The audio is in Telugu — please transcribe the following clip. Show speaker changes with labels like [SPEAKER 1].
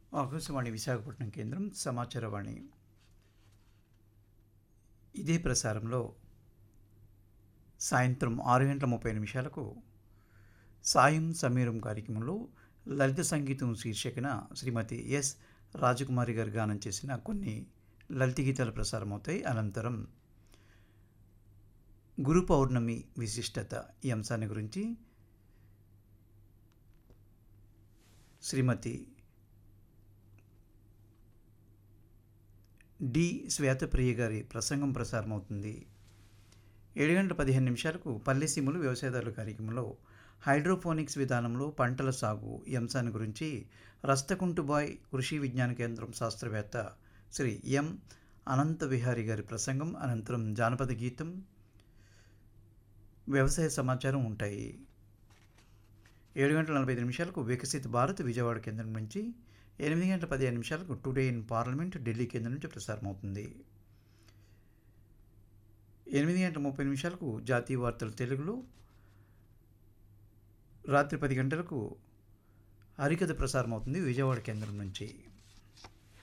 [SPEAKER 1] ఆకాశవాణి విశాఖపట్నం కేంద్రం సమాచారవాణి ఇదే ప్రసారంలో సాయంత్రం ఆరు గంటల ముప్పై నిమిషాలకు సాయం సమీరం కార్యక్రమంలో లలిత సంగీతం శీర్షికన శ్రీమతి ఎస్ రాజకుమారి గారు గానం చేసిన కొన్ని లలిత గీతాలు ప్రసారమవుతాయి అనంతరం గురు పౌర్ణమి విశిష్టత ఈ అంశాన్ని గురించి శ్రీమతి డి శ్వేతప్రియ గారి ప్రసంగం ప్రసారమవుతుంది ఏడు గంటల పదిహేను నిమిషాలకు పల్లెసీములు వ్యవసాయదారుల కార్యక్రమంలో హైడ్రోపోనిక్స్ విధానంలో పంటల సాగు ఈ అంశాన్ని గురించి రస్తకుంటుబాయ్ కృషి విజ్ఞాన కేంద్రం శాస్త్రవేత్త శ్రీ ఎం అనంత విహారి గారి ప్రసంగం అనంతరం జానపద గీతం వ్యవసాయ సమాచారం ఉంటాయి ఏడు గంటల నలభై ఐదు నిమిషాలకు వికసిత్ భారత్ విజయవాడ కేంద్రం నుంచి ఎనిమిది గంటల పదిహేను నిమిషాలకు టుడే ఇన్ పార్లమెంట్ ఢిల్లీ కేంద్రం నుంచి ప్రసారం అవుతుంది ఎనిమిది గంటల ముప్పై నిమిషాలకు జాతీయ వార్తలు తెలుగులో రాత్రి పది గంటలకు హరికథ ప్రసారం అవుతుంది విజయవాడ కేంద్రం నుంచి